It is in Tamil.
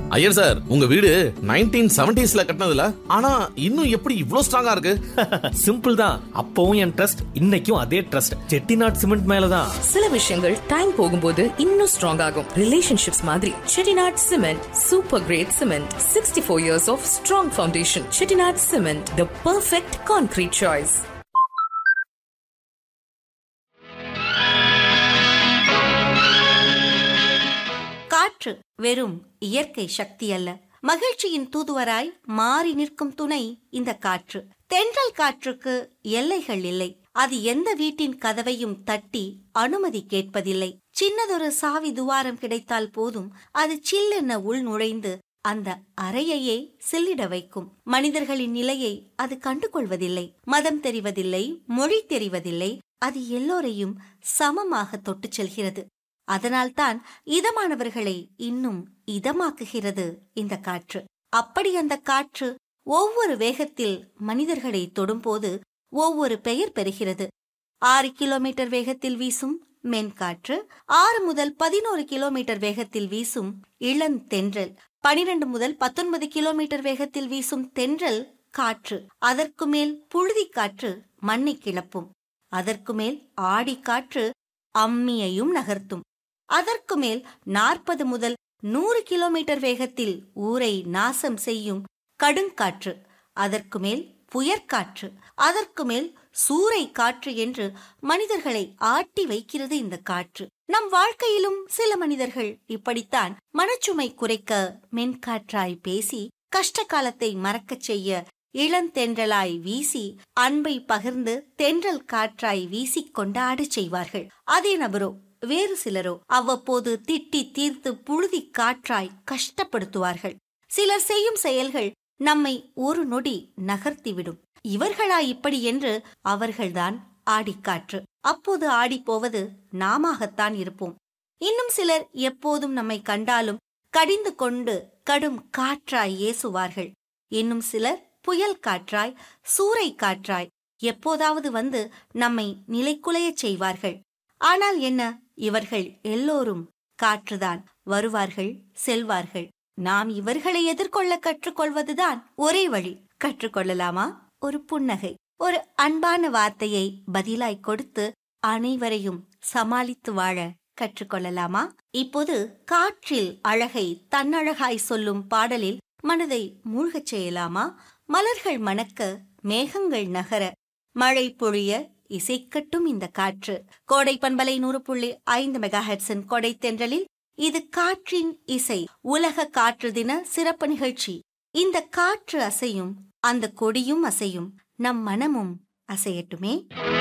ஐயர் சார் உங்க வீடு நைன்டீன் செவன்டிஸ்ல கட்டினதுல ஆனா இன்னும் எப்படி இவ்ளோ ஸ்ட்ராங்கா இருக்கு சிம்பிள் தான் அப்பவும் என் ட்ரஸ்ட் இன்னைக்கும் அதே ட்ரஸ்ட் செட்டிநாட் சிமெண்ட் மேலதான் சில விஷயங்கள் டைம் போகும்போது இன்னும் ஸ்ட்ராங் ஆகும் ரிலேஷன்ஷிப்ஸ் மாதிரி Chettinad cement super great cement sixty four years of strong foundation Chettinad cement the perfect concrete choice காற்று வெறும் இயற்கை சக்தி அல்ல மகிழ்ச்சியின் தூதுவராய் மாறி நிற்கும் துணை இந்த காற்று தென்றல் காற்றுக்கு எல்லைகள் இல்லை அது எந்த வீட்டின் கதவையும் தட்டி அனுமதி கேட்பதில்லை சின்னதொரு சாவி துவாரம் கிடைத்தால் போதும் அது சில்லென உள் நுழைந்து அந்த அறையையே சில்லிட வைக்கும் மனிதர்களின் நிலையை அது கண்டுகொள்வதில்லை மதம் தெரிவதில்லை மொழி தெரிவதில்லை அது எல்லோரையும் சமமாக தொட்டுச் செல்கிறது அதனால்தான் இதமானவர்களை இன்னும் இதமாக்குகிறது இந்த காற்று அப்படி அந்த காற்று ஒவ்வொரு வேகத்தில் மனிதர்களை தொடும்போது ஒவ்வொரு பெயர் பெறுகிறது ஆறு கிலோமீட்டர் வேகத்தில் வீசும் மென்காற்று ஆறு முதல் பதினோரு கிலோமீட்டர் வேகத்தில் வீசும் இளந்தென்றல் பனிரெண்டு முதல் பத்தொன்பது கிலோமீட்டர் வேகத்தில் வீசும் தென்றல் காற்று அதற்கு மேல் புழுதி காற்று மண்ணை கிளப்பும் அதற்கு மேல் ஆடிக்காற்று அம்மியையும் நகர்த்தும் அதற்கு மேல் நாற்பது முதல் நூறு கிலோமீட்டர் வேகத்தில் ஊரை நாசம் செய்யும் கடுங்காற்று அதற்கு மேல் புயற்காற்று அதற்கு மேல் சூறை காற்று என்று மனிதர்களை ஆட்டி வைக்கிறது இந்த காற்று நம் வாழ்க்கையிலும் சில மனிதர்கள் இப்படித்தான் மனச்சுமை குறைக்க மென்காற்றாய் பேசி கஷ்ட காலத்தை மறக்கச் செய்ய இளந்தென்றலாய் வீசி அன்பை பகிர்ந்து தென்றல் காற்றாய் வீசிக் கொண்டாடச் செய்வார்கள் அதே நபரோ வேறு சிலரோ அவ்வப்போது திட்டி தீர்த்து புழுதி காற்றாய் கஷ்டப்படுத்துவார்கள் சிலர் செய்யும் செயல்கள் நம்மை ஒரு நொடி நகர்த்திவிடும் இவர்களா இப்படி என்று அவர்கள்தான் ஆடிக்காற்று அப்போது ஆடிப்போவது நாமத்தான் இருப்போம் இன்னும் சிலர் எப்போதும் நம்மை கண்டாலும் கடிந்து கொண்டு கடும் காற்றாய் ஏசுவார்கள் இன்னும் சிலர் புயல் காற்றாய் சூறை காற்றாய் எப்போதாவது வந்து நம்மை நிலைக்குலையச் செய்வார்கள் ஆனால் என்ன இவர்கள் எல்லோரும் காற்றுதான் வருவார்கள் செல்வார்கள் நாம் இவர்களை எதிர்கொள்ள கற்றுக்கொள்வதுதான் ஒரே வழி கற்றுக்கொள்ளலாமா ஒரு புன்னகை ஒரு அன்பான வார்த்தையை பதிலாய் கொடுத்து அனைவரையும் சமாளித்து வாழ கற்றுக்கொள்ளலாமா இப்போது காற்றில் அழகை தன்னழகாய் சொல்லும் பாடலில் மனதை மூழ்கச் செய்யலாமா மலர்கள் மணக்க மேகங்கள் நகர மழை பொழிய இசைக்கட்டும் இந்த காற்று கோடை பண்பலை நூறு புள்ளி ஐந்து மெகா ஹெட்ஸின் கொடை தென்றலில் இது காற்றின் இசை உலக காற்று தின சிறப்பு நிகழ்ச்சி இந்த காற்று அசையும் அந்த கொடியும் அசையும் நம் மனமும் அசையட்டுமே